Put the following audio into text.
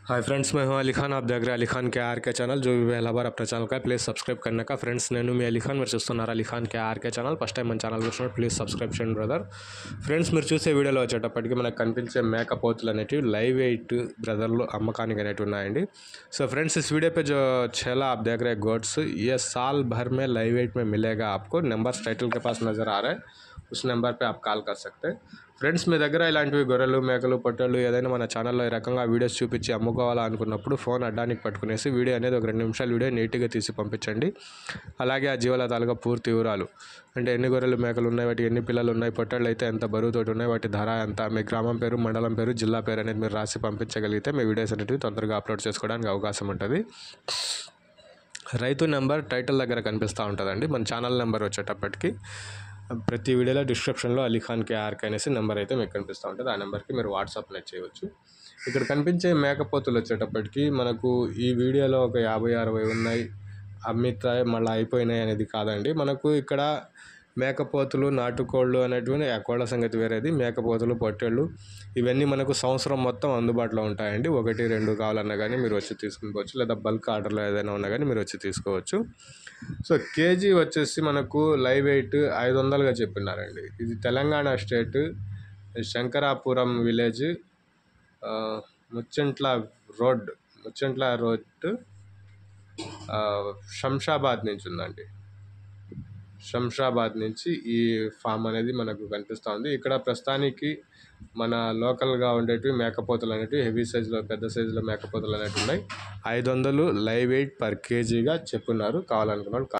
hi friends मैं हूं अली खान आप देख रहे हैं अली खान के आर के ఛానల్ जो भी पहला बार अपना ఛానల్ का ప్లీజ్ సబ్స్క్రైబ్ करने का ఫ్రెండ్స్ నేను మీ అలీ ఖాన్ మీరు చూస్తున్నారు Ali Khan K RK channel first time మన ఛానల్ చూస్తున్నారు ప్లీజ్ సబ్స్క్రైబ్ చేయండి బ్రదర్ ఫ్రెండ్స్ మీరు చూసే వీడియోలో వచ్చేటప్పటికి మనకు కనిపించే మేకపోతులు అనేటివి లైవ్ వెయిట్ బ్రదర్లు అమ్మకానికి అనేటివి ఉన్నాయండి సో फ्रेंड्स इस वीडियो पे जो छेला आप देख रहे हैं गोड्स ये साल भर में लाइव वेट में मिलेगा आपको नंबर टाइटल के पास नज़र आ रहा है उस నెంబర్ పే आप కాల్ कर सकते हैं ఫ్రెండ్స్ మీ దగ్గర ఇలాంటివి గొర్రెలు మేకలు పొట్టేళ్ళు ఏదైనా మన ఛానల్లో ఈ రకంగా వీడియోస్ చూపించి అమ్ముకోవాలనుకున్నప్పుడు ఫోన్ అడ్డానికి పట్టుకునేసి వీడియో అనేది ఒక రెండు నిమిషాలు వీడియో నీట్గా తీసి పంపించండి అలాగే ఆ జీవాల తాలూకా పూర్తి వివరాలు అంటే ఎన్ని గొర్రెలు మేకలు ఉన్నాయి వాటి ఎన్ని పిల్లలు ఉన్నాయి పొట్టేళ్ళు అయితే ఎంత బరువుతోటి ఉన్నాయి వాటి ధర ఎంత మీ గ్రామం పేరు మండలం పేరు జిల్లా పేరు అనేది మీరు రాసి పంపించగలిగితే మీ వీడియోస్ అనేవి తొందరగా అప్లోడ్ చేసుకోవడానికి అవకాశం ఉంటుంది రైతు నెంబర్ టైటిల్ దగ్గర కనిపిస్తూ ఉంటుందండి మన ఛానల్ నెంబర్ వచ్చేటప్పటికి ప్రతి వీడియోలో డిస్క్రిప్షన్లో అలీఖాన్ కే ఆర్క్ అనేసి నెంబర్ అయితే మీకు కనిపిస్తూ ఉంటుంది ఆ నెంబర్కి మీరు వాట్సాప్ అనేది చేయవచ్చు ఇక్కడ కనిపించే మేకపోతులు వచ్చేటప్పటికి మనకు ఈ వీడియోలో ఒక యాభై అరవై ఉన్నాయి అమ్మితాయి మళ్ళీ అయిపోయినాయి అనేది కాదండి మనకు ఇక్కడ మేకపోతులు నాటుకోళ్ళు అనేటువంటి ఆ కోళ్ళ సంగతి వేరేది మేకపోతులు పొట్టేళ్ళు ఇవన్నీ మనకు సంవత్సరం మొత్తం అందుబాటులో ఉంటాయండి ఒకటి రెండు కావాలన్నా కానీ మీరు వచ్చి తీసుకుపోవచ్చు లేదా బల్క్ ఆర్డర్లో ఏదైనా ఉన్నా కానీ మీరు వచ్చి తీసుకోవచ్చు సో కేజీ వచ్చేసి మనకు లైవ్ వెయిట్ ఐదు వందలుగా చెప్పినారండి ఇది తెలంగాణ స్టేట్ శంకరాపురం విలేజ్ ఆ, ముచ్చింట్ల రోడ్ ముచ్చింట్ల రోడ్ ఆ, శంషాబాద్ నుంచి ఉందండి శంషాబాద్ నుంచి ఈ ఫామ్ అనేది మనకు కనిపిస్తూ ఉంది ఇక్కడ ప్రస్తుతానికి మన లోకల్గా ఉండేటివి మేకపోతలు అనేటివి హెవీ సైజులో పెద్ద సైజులో మేకపోతలు అనేటివి ఉన్నాయి ఐదు వందలు లైవ్ వెయిట్ పర్ కేజీగా చెప్పున్నారు కావాలనుకున్న వాళ్ళు